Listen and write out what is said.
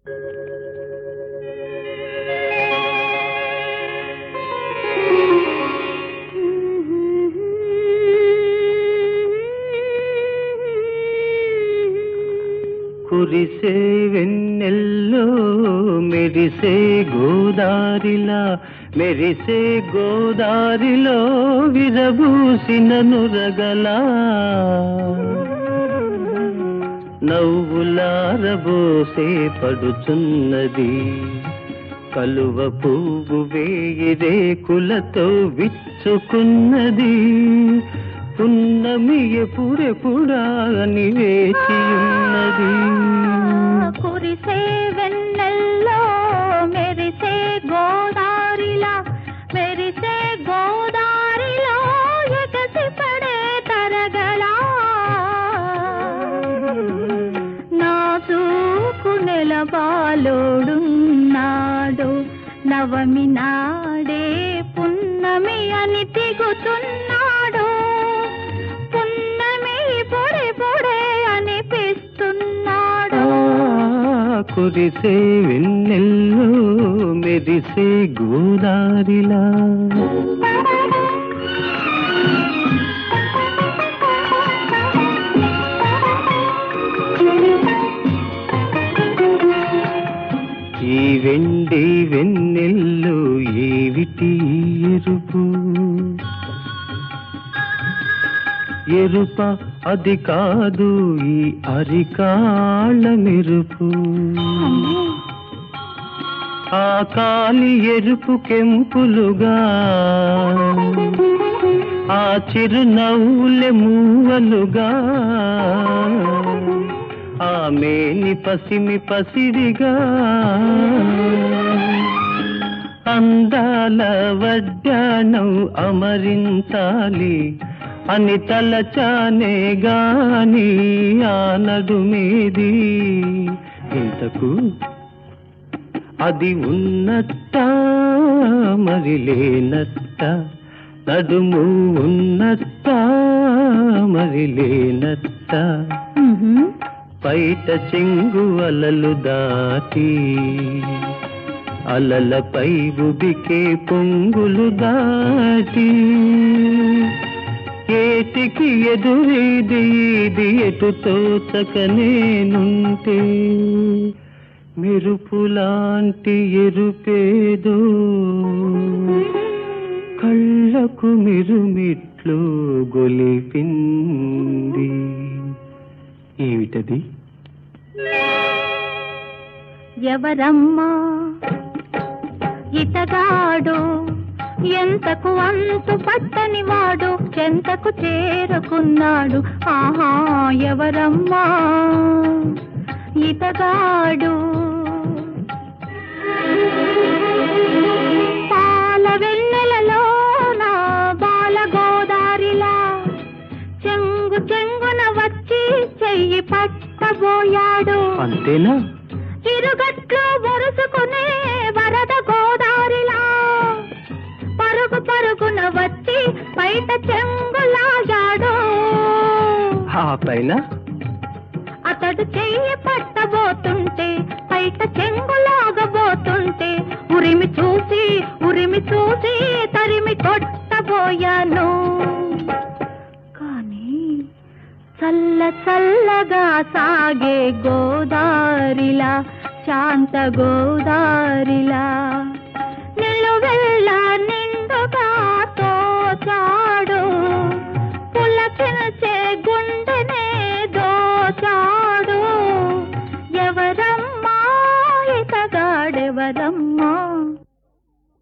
కురిసే వెన్నెల్లో మెరిసే గోదారిలా మెరిసే గోదారిలో విరబూసిన నురగలా నవ్వులారబోసే పడుచున్నది కలువ పువ్వు వేయి రేకులతో విచ్చుకున్నది పున్నమి ఎప్పుడెప్పుడా అని వేచి ఉన్నది కురిసే వెన్నెల్లో మెరిసే గోదారిలా మెరిసే గోదారిలో ఎగసి పడే తరగలా నా చూకు నెలబాలోడున్నాడు నవమి నాడే పున్నమి అని తిగుతున్నాడు పున్నమి పొడే పొడే అనిపిస్తున్నాడు ఆ, కురిసే వెన్నెల్లో మెరిసే గోదారిలా ఈ వెండి వెన్నెల్లో ఏవిటి ఎరుపు ఎరుప అది కాదు ఈ అరికాళ్ళ మెరుపు ఆ కాలి ఎరుపు కెంపులుగా ఆ చిరునవ్వులే మూవలుగా ఆ మేని పసిమి పసిడిగా అందాల వడ్డాణం అమరించాలి అని తలచానే గాని ఆ నడుమేది ఇంతకు అది ఉన్నట్ట మరి లేనట్ట నడుము ఉన్నట్ట మరి లేనట్ట బయట చెంగు అలలు దాటి అలలపై ఉబికే పొంగులు దాటి ఏటికి ఎదురీది ఇది ఎటు తోచక నేనుంటే మెరుపులాంటి ఎరుపేదో కళ్ళకు మిరుమిట్లు గొలిపింది ఏమిటది ఎవరమ్మా ఇతగాడు ఎంతకు అంతు పట్టని వాడు చెంతకు చేరుకున్నాడు ఆహా ఎవరమ్మా ఇతగాడు పాల వెన్నెలలోన బాల గోదారిలా చెంగు చెంగున వచ్చి చెయ్యి పట్టబోయాడు అంతేనా ఇరుగట్లు వరుసుకునే వరద గోదారిలా పరుగు పరుగున వచ్చి బయట చెంగులాగాడు ఆ పైన అతడు చెయ్యి పట్టబోతుంటే బయట చెంగులాగబోతుంటే ఉరిమి చూసి ఉరిమి చూసి తరిమి కొట్టబోయాను కానీ చల్ల చల్లగా సాగే గోదారిలా శాంత గోదారిలా నిలువెల్ల నిండుగా తోచాడు పులకిల్చే గుండెనే దోచాడు ఎవరమ్మా ఇతగాడెవరమ్మా